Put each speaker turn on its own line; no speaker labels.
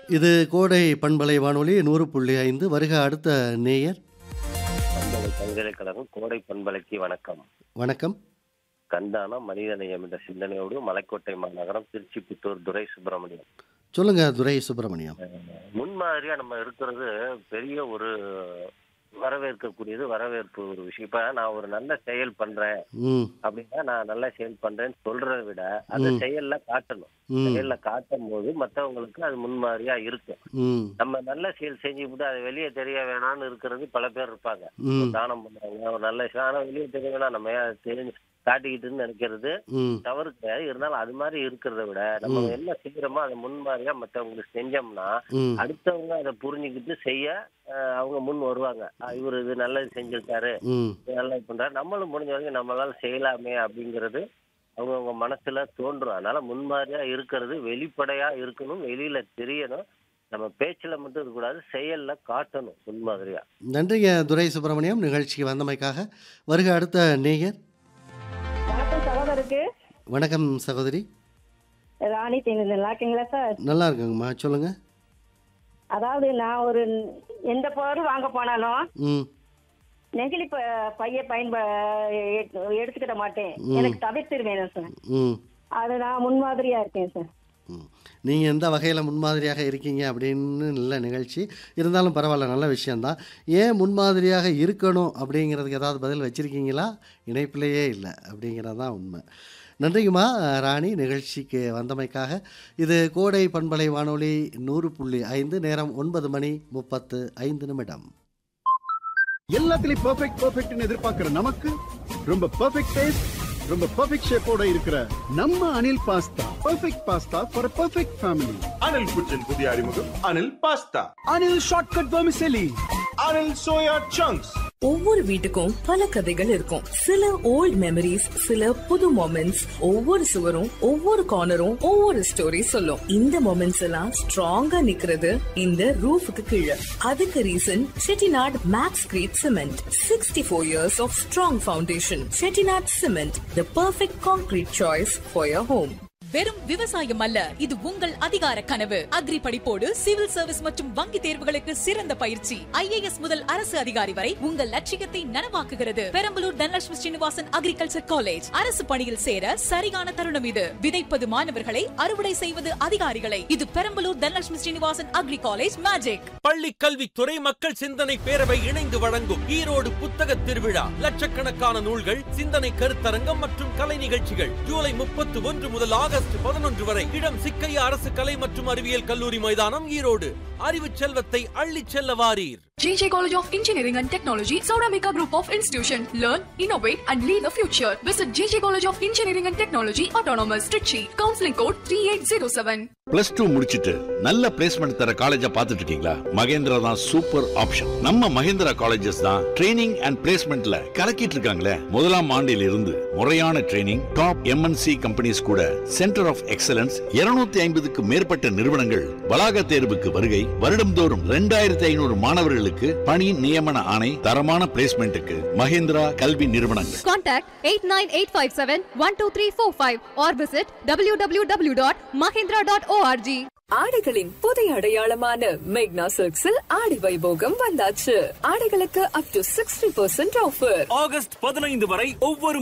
இது கோடை பண்பலை வானொலி நூறு புள்ளி ஐந்து வருக அடுத்த நேயர்
பண்பலை பல்கலைக்கழகம் கோடை பண்பலைக்கு வணக்கம்
வணக்கம்
கந்தானம் மனிதநேயம் என்ற சிந்தனையோடு மலைக்கோட்டை மாநகரம் திருச்சி புத்தூர் துரை சுப்பிரமணியம்
சொல்லுங்க துரை சுப்பிரமணியம்
முன்மாதிரியா நம்ம இருக்கிறது பெரிய ஒரு வரவேற்கக்கூடியது வரவேற்பு ஒரு விஷயம் இப்ப நான் ஒரு நல்ல செயல் பண்றேன்
ம்
அப்படின்னா நான் நல்ல செயல் பண்றேன்னு சொல்றதை விட அந்த செயல்ல காட்டணும்
ம்
செயல்ல காட்டும் போது மத்தவங்களுக்கு அது முன்மாதிரியா இருக்கும்
ம்
நம்ம நல்ல செயல் செஞ்சுவிட்டு அதை வெளியே தெரிய வேணாம்னு இருக்கிறது பல பேர் இருப்பாங்க
ம்
தானம் பண்றாங்க ஒரு நல்ல விஷயம் ஆனா வெளியே தெரிய வேணாம் நம்ம ஏன் அது தெரிஞ்சு காட்டிக்கிட்டுன்னு நினைக்கிறது
ம்
தவறு கிடையாது இருந்தாலும் அது மாதிரி இருக்கிறத விட நம்ம என்ன செய்யறோமோ அதை முன்மாதிரியா மத்தவங்களுக்கு செஞ்சோம்னா
ம்
அடுத்தவங்க அதை புரிஞ்சுக்கிட்டு செய்ய அஹ், அவங்க முன் வருவாங்க அஹ், இவர் இது நல்லது செஞ்சிருக்காரு
ம்
இது நல்லது பண்றாரு நம்மளும் முடிஞ்ச வரைக்கும் நம்மளால செய்யலாமே அப்படிங்கிறது அவங்கவுங்க மனசுல தோன்றும் அதனால முன்மாதிரியா இருக்கிறது வெளிப்படையா இருக்கணும் வெளியில தெரியணும் நம்ம பேச்சுல மட்டும் இருக்கக்கூடாது செயல்ல காட்டணும் முன்மாதிரியா
நன்றிங்க துரை சுப்பிரமணியம் நிகழ்ச்சிக்கு வந்தமைக்காக வருக அடுத்த நேயர்
வணக்கம் சகோதரருக்கு
வணக்கம் சகோதரி
ராணி தேனி நல்லா இருக்கீங்களா சார்
நல்லா இருக்குங்கம்மா சொல்லுங்க
அதாவது நான் ஒரு எந்த பொருள் வாங்க போனாலும்
ம்
நெகிழி ப பைய பயன்ப எ- எடுத்துக்கிட மாட்டேன் எனக்கு தவிர்த்துருவேன் சார்
ம்
அது நான் முன்மாதிரியா இருக்கேன் சார்
ம். நீங்கள் எந்த வகையில் முன்மாதிரியாக இருக்கீங்க அப்படின்னு இல்லை நிகழ்ச்சி இருந்தாலும் பரவாயில்ல நல்ல விஷயந்தான் ஏன் முன்மாதிரியாக இருக்கணும் அப்படிங்கிறதுக்கு ஏதாவது பதில் வச்சுருக்கீங்களா இணைப்பிலேயே இல்லை அப்படிங்கிறது தான் உண்மை நன்றிங்கம்மா ராணி நிகழ்ச்சிக்கு வந்தமைக்காக இது கோடை பண்பலை வானொலி நூறு புள்ளி ஐந்து நேரம் ஒன்பது மணி முப்பத்து ஐந்து நிமிடம்
எல்லாத்துலயும் பெர்ஃபெக்ட் பெர்ஃபெக்ட்னு எதிர்பார்க்கிற நமக்கு ரொம்ப பெர்ஃபெக்ட் டேஸ்ட் ரொம்ப பெர்ஃபெக்ட் ஷேப்போட இருக்கிற நம்ம Anil pasta perfect pasta for perfect family
Anil kitchen புதிய அறிமுகம் Anil pasta
Anil shortcut vermicelli
Anil soya chunks
ஒவ்வொரு வீட்டுக்கும் பல கதைகள் இருக்கும் சில ஓல்ட் மெமரிஸ் சில புது மொமெண்ட்ஸ் ஒவ்வொரு சுவரும் ஒவ்வொரு கார்னரும் ஒவ்வொரு ஸ்டோரி சொல்லும் இந்த மொமெண்ட்ஸ் எல்லாம் ஸ்ட்ராங்கா நிக்கிறது இந்த ரூஃபுக்கு கீழே அதுக்கு reason Chettinad maxcrete cement sixty four years of strong foundation Chettinad cement the perfect concrete choice for your home
வெறும் விவசாயம் அல்ல இது உங்கள் அதிகார கனவு அக்ரி படிப்போடு சிவில் சர்வீஸ் மற்றும் வங்கி தேர்வுகளுக்கு சிறந்த பயிற்சி ஐஏஎஸ் முதல் அரசு அதிகாரி வரை உங்கள் லட்சியத்தை நனவாக்குகிறது பெரம்பலூர் தனலட்சுமி ஸ்ரீனிவாசன் அக்ரிகல்ச்சர் காலேஜ் அரசு பணியில் சேர சரியான தருணம் இது விதைப்பது மாணவர்களை அறுவடை செய்வது அதிகாரிகளை இது Perambalur Dhanalakshmi Srinivasan agri college magic
பள்ளி கல்வித்துறை மக்கள் சிந்தனை பேரவை இணைந்து வழங்கும் ஈரோடு புத்தக திருவிழா லட்சக்கணக்கான நூல்கள் சிந்தனை கருத்தரங்கம் மற்றும் கலை நிகழ்ச்சிகள் ஜூலை முப்பத்தி ஒன்று முதல் ஆகஸ்ட் பதினொன்று வரை இடம் சிக்கையா அரசு கலை மற்றும் அறிவியல் கல்லூரி மைதானம் ஈரோடு அறிவு செல்வத்தை அள்ளிச் செல்ல வாரீர்
JJ College of Engineering and Technology, Sauramika Group of Institution. Learn, innovate, and lead the future. Visit JJ College of Engineering and Technology, Autonomous, Trichy. Counseling code 3807.
Plus two முடிச்சிட்டு நல்ல பிளேஸ்மெண்ட் தர காலேஜா பார்த்துட்டு இருக்கீங்களா மகேந்திரா தான் சூப்பர் ஆப்ஷன் நம்ம Mahendra colleges தான் training and பிளேஸ்மெண்ட்ல கலக்கிட்டு இருக்காங்களே முதலாம் ஆண்டில் இருந்து முறையான ட்ரைனிங் டாப் எம்என்சி கம்பெனிஸ் கூட சென்டர் ஆஃப் எக்ஸலன்ஸ் 250 ஐம்பதுக்கு மேற்பட்ட நிறுவனங்கள் வளாக தேர்வுக்கு வருகை வருடம்தோறும் ரெண்டாயிரத்தி ஐநூறு மாணவர்களுக்கு பணி நியமன ஆணை தரமான பிளேஸ்மெண்ட்டுக்கு மகேந்திரா கல்வி நிறுவனங்கள்
Contact 89857-12345 or visit www.mahindra.org.
ஆடைகளின் புதிய அடையாளமான மேக்னா சில்க்ஸில் ஆடி வைபோகம் வந்தாச்சு ஆடைகளுக்கு up to sixty percent offer
August பதினைந்து வரை ஒவ்வொரு